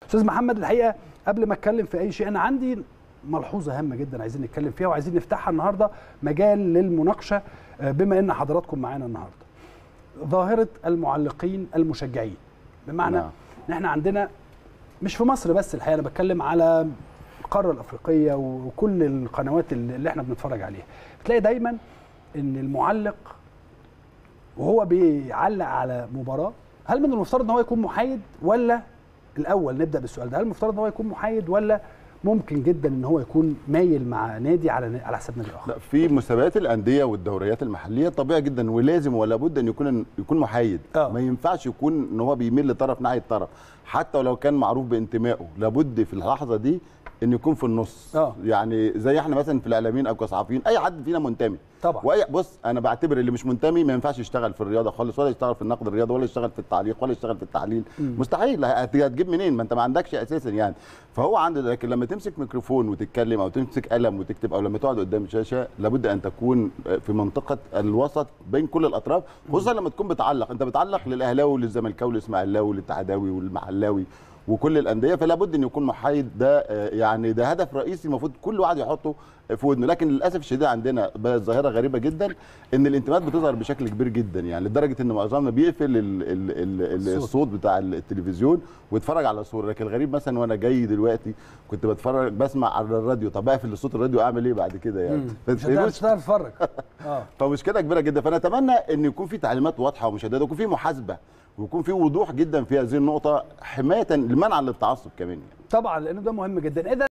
استاذ محمد الحقيقه قبل ما اتكلم في اي شيء انا عندي ملحوظه هامه جدا عايزين نتكلم فيها وعايزين نفتحها النهارده مجال للمناقشه بما ان حضراتكم معانا النهارده ظاهره المعلقين المشجعين بمعنى نعم. ان احنا عندنا مش في مصر بس الحقيقه انا بتكلم على القاره الافريقيه وكل القنوات اللي احنا بنتفرج عليها بتلاقي دايما ان المعلق وهو بيعلق على مباراه هل من المفترض ان هو يكون محايد ولا الاول نبدا بالسؤال ده هل المفترض ان هو يكون محايد ولا ممكن جدا ان هو يكون مايل مع نادي على على حساب نادي اخر لا في مسابقات الانديه والدوريات المحليه طبيعي جدا ولازم ولا بد ان يكون يكون محايد آه. ما ينفعش يكون ان هو بيميل لطرف ناحيه طرف حتى ولو كان معروف بانتمائه لابد في اللحظه دي ان يكون في النص آه. يعني زي احنا مثلا في الاعلاميين او كصحفيين اي حد فينا منتمي طبعا. واي بص انا بعتبر اللي مش منتمي ما ينفعش يشتغل في الرياضه خالص ولا يشتغل في النقد الرياضي ولا يشتغل في التعليق ولا يشتغل في التحليل مستحيل هت- هتجيب منين ما انت ما عندكش اساسا يعني فهو عنده ده لكن لما تمسك ميكروفون وتتكلم او تمسك قلم وتكتب او لما تقعد قدام الشاشه لابد ان تكون في منطقه الوسط بين كل الاطراف خصوصا لما تكون بتعلق انت بتعلق للاهلاوي وللزملكاوي والاسماعيلاوي والاتحاداوي والمحلاوي وكل الانديه فلا بد ان يكون محايد ده آه، يعني ده هدف رئيسي المفروض كل واحد يحطه في ودنه لكن للاسف الشديد عندنا بقت ظاهره غريبه جدا ان الانتماءات بتظهر بشكل كبير جدا يعني لدرجه ان معظمنا بيقفل ال ال ال ال الصوت. الصوت بتاع التلفزيون ويتفرج على صوره لكن الغريب مثلا وانا جاي دلوقتي كنت بتفرج بسمع على الراديو طب اقفل الصوت الراديو اعمل ايه بعد كده يعني مش هتعرف مش هتعرف تتفرج اه فمشكله كبيره جدا فنتمنى ان يكون في تعليمات واضحه ومشدده ويكون في محاسبه ويكون في وضوح جدا في هذه النقطه حمايه لمنعا للتعصب كمان يعني. طبعا لان ده مهم جدا اذا